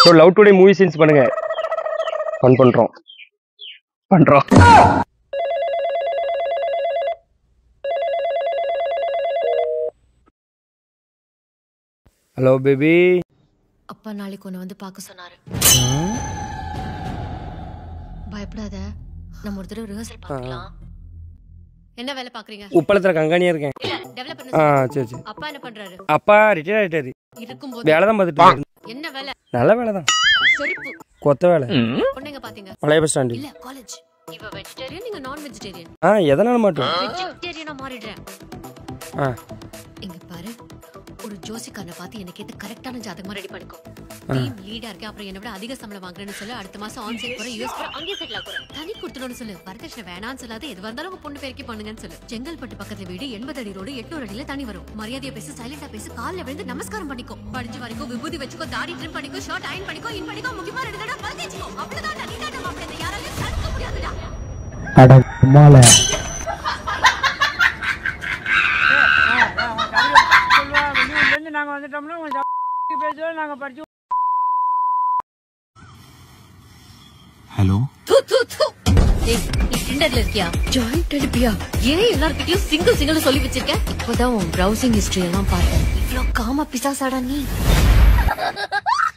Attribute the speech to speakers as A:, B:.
A: So love today movie scenes பண்ணுங்க fun பண்றோம் பண்றோம் ஹலோ பேபி
B: அப்பா நாளைக்கு உன்னை வந்து பார்க்க சொன்னாரு பயப்படாத நம்ம ஒரு தடவை ரிஹர்சல் பார்க்கலாம் என்ன வேலை பாக்குறீங்க
A: உப்பளத்தில் கங்காணியா இருக்கேன்
B: இல்ல டெவலப்
A: ஆ
B: பண்ண
A: சரி சரி
B: அப்பா என்ன பண்றாரு
A: அப்பா ரிட்டையர் ஆயிட்டாரு
B: இருக்கும்போது
A: வேலை தான் பார்த்துட்டு இருக்காரு.
B: என்ன வேலை
A: நல்ல வேலை தான்
B: செருப்பு
A: கொத்த வேலை
B: பொண்ணுங்க பாத்தீங்க
A: பழைய பஸ் ஸ்டாண்டு
B: இல்ல காலேஜ் இவ வெஜிடேரியன் நீங்க நான் வெஜிடேரியன்
A: ஆ எதனால மாட்டோம்
B: வெஜிடேரியனா மாறிடுறேன்
A: ஆ
B: இங்க பாரு ஒரு ஜோசிக்காரனை பார்த்து எனக்கு ஏத்த கரெக்டான ஜாதகமா ரெடி பண்ணிக்கோ டீம் லீடா இருக்கேன் அப்புறம் என்ன விட அதிக சம்பளம் வாங்குறேன்னு சொல்லு அடுத்த மாசம் ஆன் சைட் போற யூஎஸ் போற அங்கே செட்டில் ஆகுறேன் தனி கொடுத்துடணும்னு சொல்லு வரதட்சணை வேணாம்னு சொல்லாத எது வந்தாலும் உங்க பொண்ணு பேருக்கு பண்ணுங்கன்னு சொல்லு செங்கல்பட்டு பக்கத்துல வீடு எண்பது அடி ரோடு எட்நூறு அடியில தனி வரும் மரியாதையா பேசு சைலண்டா பேசு கால்ல விழுந்து நமஸ்காரம் பண்ணிக்கோ படிஞ்சு வரைக்கும் விபூதி வச்சுக்கோ தாடி ட்ரிம் பண்ணிக்கோ ஷர்ட் அயன் பண்ணிக்கோ இன் பண்ணிக்கோ முக்கியமா ரெண்டு தடவை பல் தேய்ச்சிக்கோ அவ்வளவுதான் நீ தான் மாப்பிள்ளை இதை யாராலையும் தடுக்க முடியாதுடா
A: அட மாலை
C: நாங்க வந்துட்டோம்னா கொஞ்சம் பேசுவோம் நாங்க படிச்சு
D: ஹலோ
B: தூ தூ தூ ஏய் நீ டிண்டர்ல இருக்கியா ஜாயிண்ட் டெலிபியா ஏன் எல்லார்கிட்டயும் சிங்கிள் சிங்கிள் சொல்லி வச்சிருக்க இப்பதான் உன் பிரவுசிங் ஹிஸ்டரி எல்லாம் பார்த்தேன் இவ்ளோ காம பிசாசாடா நீ